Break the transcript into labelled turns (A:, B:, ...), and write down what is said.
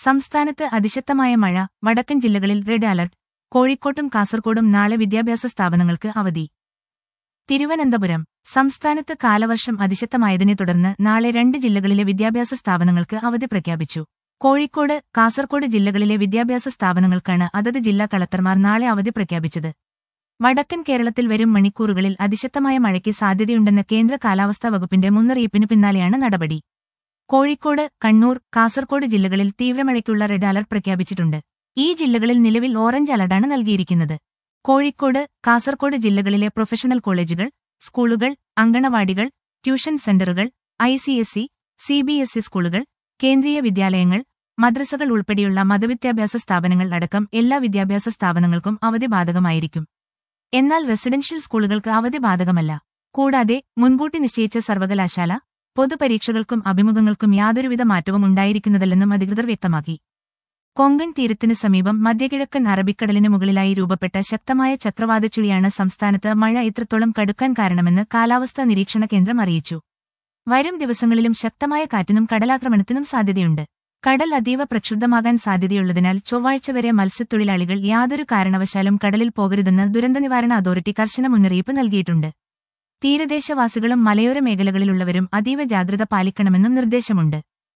A: സംസ്ഥാനത്ത് അതിശക്തമായ മഴ വടക്കൻ ജില്ലകളിൽ റെഡ് അലർട്ട് കോഴിക്കോട്ടും കാസർകോടും നാളെ വിദ്യാഭ്യാസ സ്ഥാപനങ്ങൾക്ക് അവധി തിരുവനന്തപുരം സംസ്ഥാനത്ത് കാലവർഷം അതിശക്തമായതിനെ തുടർന്ന് നാളെ രണ്ട് ജില്ലകളിലെ വിദ്യാഭ്യാസ സ്ഥാപനങ്ങൾക്ക് അവധി പ്രഖ്യാപിച്ചു കോഴിക്കോട് കാസർകോട് ജില്ലകളിലെ വിദ്യാഭ്യാസ സ്ഥാപനങ്ങൾക്കാണ് അതത് ജില്ലാ കളക്ടർമാർ നാളെ അവധി പ്രഖ്യാപിച്ചത് വടക്കൻ കേരളത്തിൽ വരും മണിക്കൂറുകളിൽ അതിശക്തമായ മഴയ്ക്ക് സാധ്യതയുണ്ടെന്ന കേന്ദ്ര കാലാവസ്ഥാ വകുപ്പിന്റെ മുന്നറിയിപ്പിന് പിന്നാലെയാണ് നടപടി കോഴിക്കോട് കണ്ണൂർ കാസർകോട് ജില്ലകളിൽ തീവ്രമഴയ്ക്കുള്ള റെഡ് അലർട്ട് പ്രഖ്യാപിച്ചിട്ടുണ്ട് ഈ ജില്ലകളിൽ നിലവിൽ ഓറഞ്ച് അലർട്ടാണ് നൽകിയിരിക്കുന്നത് കോഴിക്കോട് കാസർകോട് ജില്ലകളിലെ പ്രൊഫഷണൽ കോളേജുകൾ സ്കൂളുകൾ അങ്കണവാടികൾ ട്യൂഷൻ സെന്ററുകൾ I C S C C B S E സ്കൂളുകൾ കേന്ദ്രീയ വിദ്യാലയങ്ങൾ മദ്രസകൾ ഉൾപ്പെടെയുള്ള മതവിദ്യാഭ്യാസ സ്ഥാപനങ്ങൾ അടക്കം എല്ലാ വിദ്യാഭ്യാസ സ്ഥാപനങ്ങൾക്കും അവധി ബാധകമായിരിക്കും എന്നാൽ റെസിഡൻഷ്യൽ സ്കൂളുകൾക്ക് അവധി ബാധകമല്ല കൂടാതെ മുൻകൂട്ടി നിശ്ചയിച്ച സർവകലാശാല പൊതുപരീക്ഷകൾക്കും അഭിമുഖങ്ങൾക്കും യാതൊരുവിധ മാറ്റവും ഉണ്ടായിരിക്കുന്നതല്ലെന്നും അധികൃതർ വ്യക്തമാക്കി കൊങ്കൺ തീരത്തിനു സമീപം മധ്യകിഴക്കൻ അറബിക്കടലിന് മുകളിലായി രൂപപ്പെട്ട ശക്തമായ ചക്രവാതച്ചുഴിയാണ് സംസ്ഥാനത്ത് മഴ ഇത്രത്തോളം കടുക്കാൻ കാരണമെന്ന് കാലാവസ്ഥാ നിരീക്ഷണ കേന്ദ്രം അറിയിച്ചു വരും ദിവസങ്ങളിലും ശക്തമായ കാറ്റിനും കടലാക്രമണത്തിനും സാധ്യതയുണ്ട് കടൽ അതീവ പ്രക്ഷുബ്ധമാകാൻ സാധ്യതയുള്ളതിനാൽ ചൊവ്വാഴ്ച വരെ മത്സ്യത്തൊഴിലാളികൾ യാതൊരു കാരണവശാലും കടലിൽ പോകരുതെന്ന് ദുരന്തനിവാരണ അതോറിറ്റി കർശന മുന്നറിയിപ്പ് നൽകിയിട്ടുണ്ട് തീരദേശവാസികളും മലയോര മേഖലകളിലുള്ളവരും അതീവ ജാഗ്രത പാലിക്കണമെന്നും നിർദ്ദേശമുണ്ട്